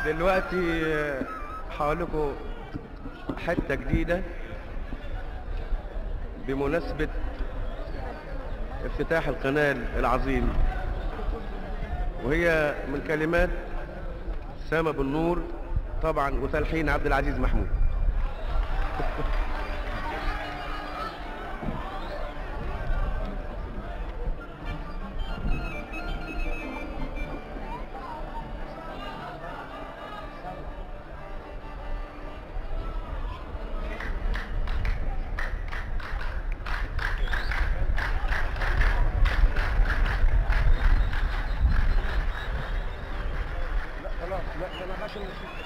دلوقتي حواليكم حتة جديدة بمناسبة افتتاح القناة العظيم وهي من كلمات سامة بالنور طبعا وتلحين عبد العزيز محمود لا خلاص لا انا عشان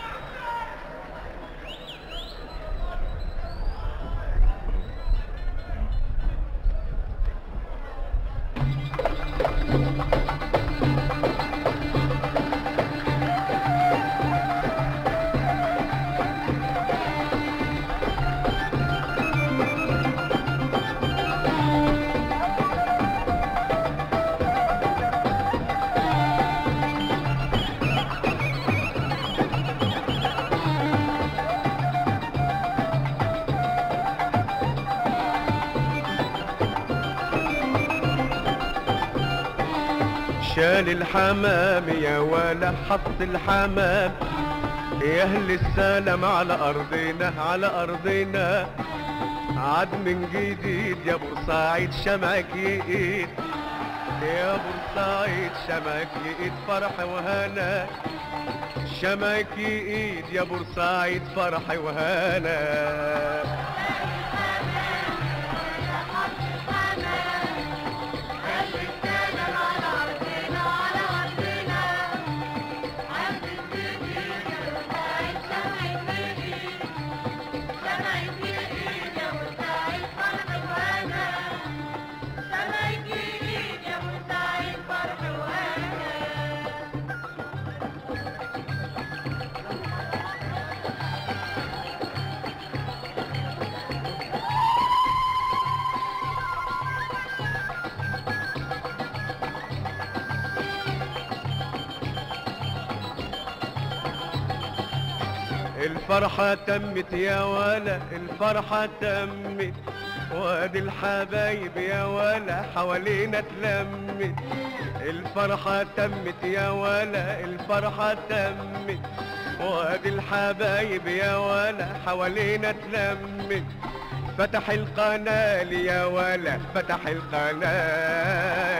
شال الحمام يا ولا حط الحمام يا اهل السلام على ارضنا على ارضنا عاد من جديد يا بورسعيد شمعك يقيد يا بورسعيد شمعك يقيد فرح وهنا شمعك يقيد يا بورسعيد فرح وهنا الفرحة تمت يا ولا الفرحة تمت وادي الحبايب يا ولا حوالينا اتلمت الفرحة تمت يا ولا الفرحة تمت وادي الحبايب يا ولا حوالينا اتلمت فتح القناة يا ولا فتح القناة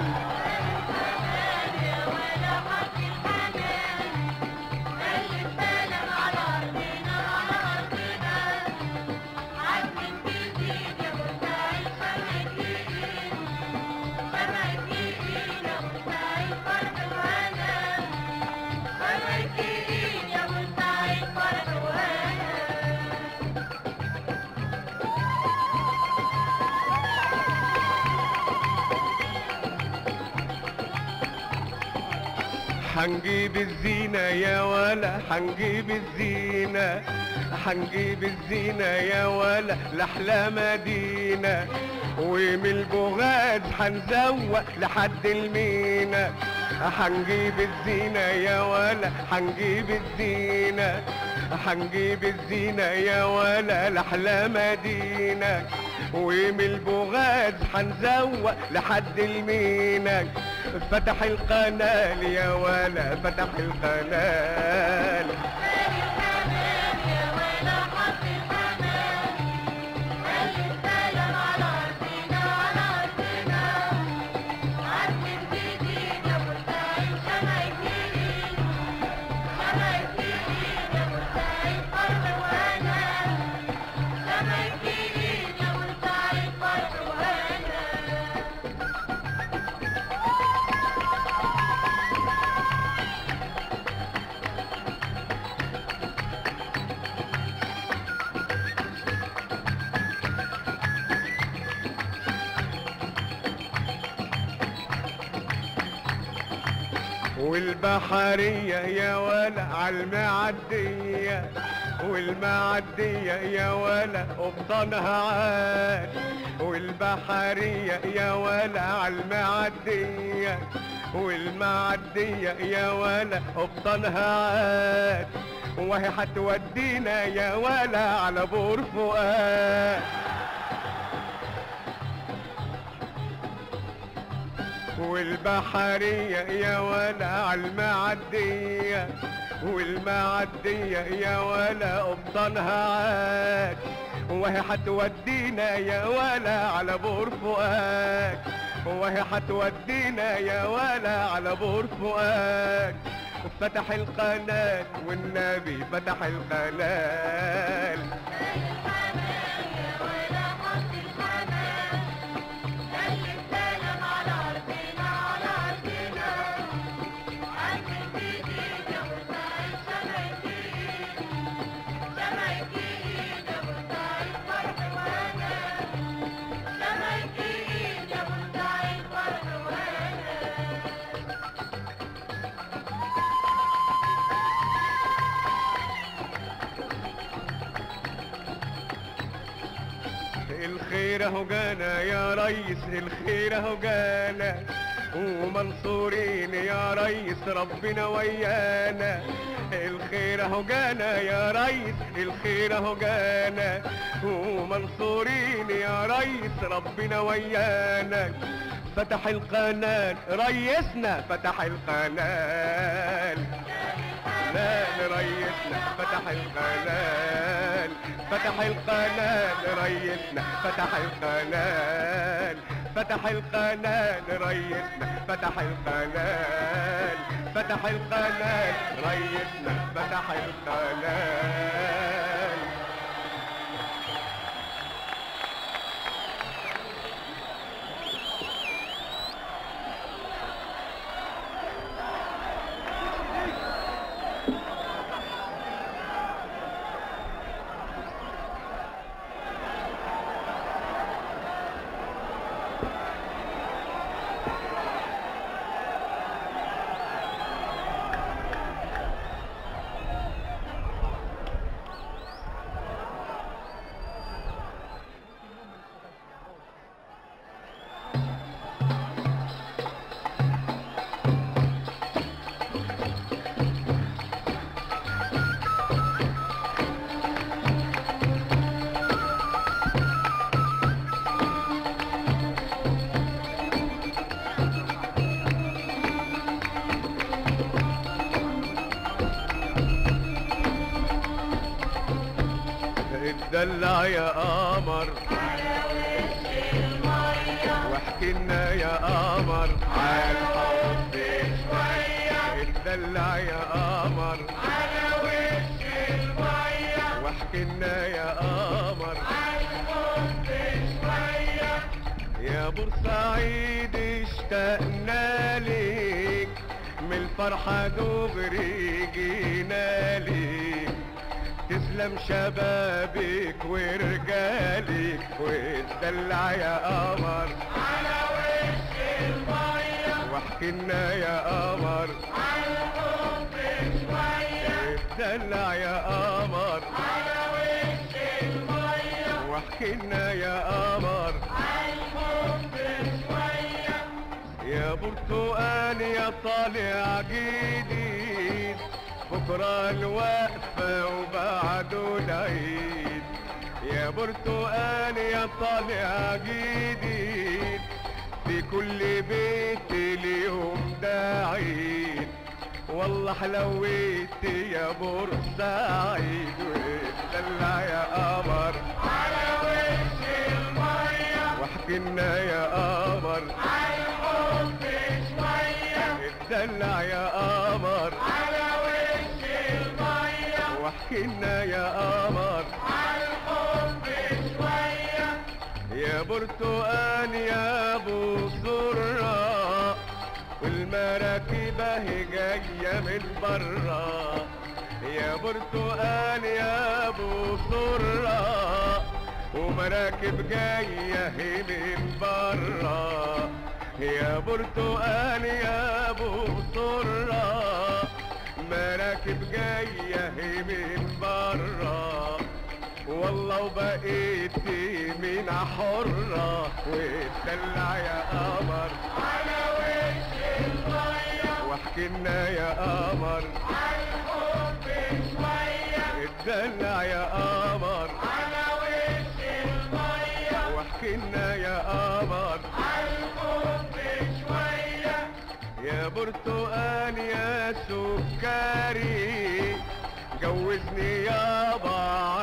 حنجيب الزينة يا ولا حنجيب الزينة حنجيب الزينة يا ولا لأحلى مدينة ومن البغاد حنزوق لحد المينا حنجيب الزينة يا ولا حنجيب الزينة حنجيب الزينة يا ولا لأحلى مدينة ومن البغاد حنزوق لحد المينا فتح القناة يا ولا فتح القناة والبحرية يا ولا عالمعدية والمعدية يا ولا قبطانها عاد والبحرية يا ولا عالمعدية والمعدية يا ولا قبطانها عاد وهي هتودينا يا ولا على بور فؤاد والبحرية يا ولا عالمعدية والمعدية يا ولا قبطانها عاد وهي هتودينا يا ولا على بور فؤاد وهي هتودينا يا ولا على بور فؤاد فتح القناة والنبي فتح القناة الخير اهو جانا يا ريس الخير اهو جانا ومنصورين يا ريس ربنا ويانا الخير اهو جانا يا ريس الخير اهو جانا ومنصورين يا ريس ربنا ويانا فتح القناة ريسنا فتح القناة القناة ريسنا فتح القناة فتح القناة ريسنا فتح القناة فتح القناة ريسنا فتح القناة فتح القناة ريسنا فتح القناة اتدلع يا قمر واحكي لنا يا قمر عن حب شوية اتدلع يا قمر على وش المية واحكي لنا يا قمر عن حب شوية يا بورسعيد اشتقنا ليك من الفرحة دغري جينا ليك تسلم شبابك ورجالك واتدلع يا قمر على وش المية واحكي لنا يا قمر على حب شوية اتدلع يا قمر على وش المية واحكي لنا يا قمر على حب شوية يا برتقال يا طالع جديد بكرة الوقفة وبعده العيد يا برتقال يا طالع جديد في كل بيت اليوم ده عيد والله حلويت يا بورسعيد واتدلع يا قمر على وش المية واحكي لنا يا قمر على الحب شوية اتدلع يا قمر على وش المية واحكي لنا يا قمر على الحب شوية يا برتقال يا ابو سرة والمراكب اهي جاية من برا يا برتقال يا ابو سرة ومراكب جاية هي من برا يا برتقال يا ابو سرة مراكب مراكب جاية من برا والله وبقيت من حرة واتدلع يا قمر على وش المية واحكي لنا يا قمر عالحب شوية اتدلع يا قمر على وش المية واحكي لنا يا قمر عالحب شوية يا برتقال يا سكري جوزني يابا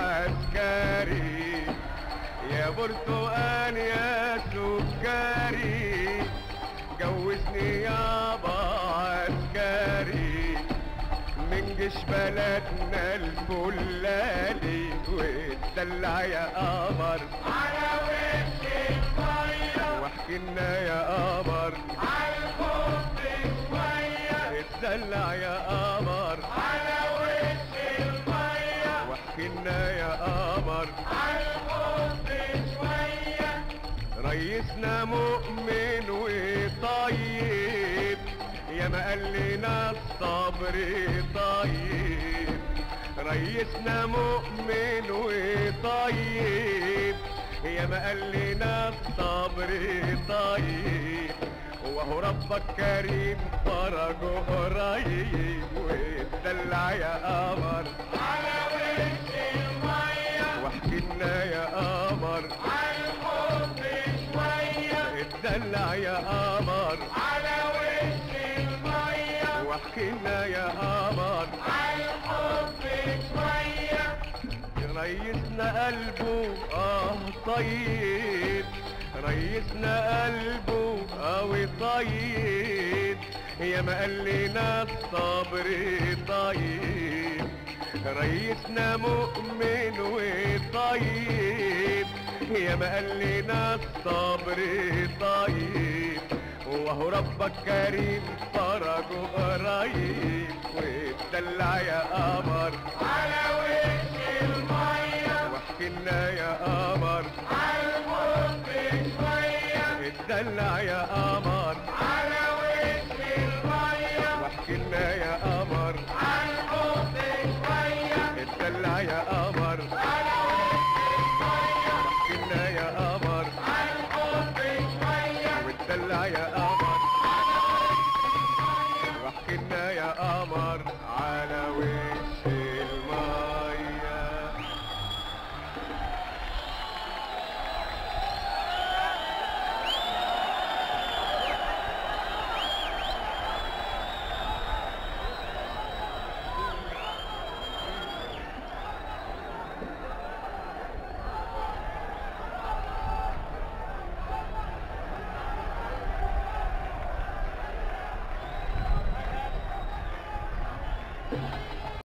عسكري يا برتقال يا سكري جوزني يابا عسكري من جيش بلدنا الفلالي واتدلع يا قمر على وش المية واحكي لنا يا قمر عالحب شوية اتدلع يا قمر على وش المية واحكي لنا يا قمر عالحب شوية ريسنا مؤمن وطيب يا ما قال لنا الصبر طيب ريسنا مؤمن وطيب يا ما قال لنا الصبر طيب وهو ربك كريم فرجه قريب واتدلع يا قمر على وش المية واحكي لنا يا قمر عالحب شوية اتدلع يا قمر على وش المية واحكي لنا يا قمر عالحب شوية ريسنا قلبه اه طيب ريسنا قلبه قوي طيب يا ما قال لنا الصبر طيب ريسنا مؤمن وطيب يا ما قال لنا الصبر طيب وهو ربك كريم فرجه قريب واتدلع يا قمر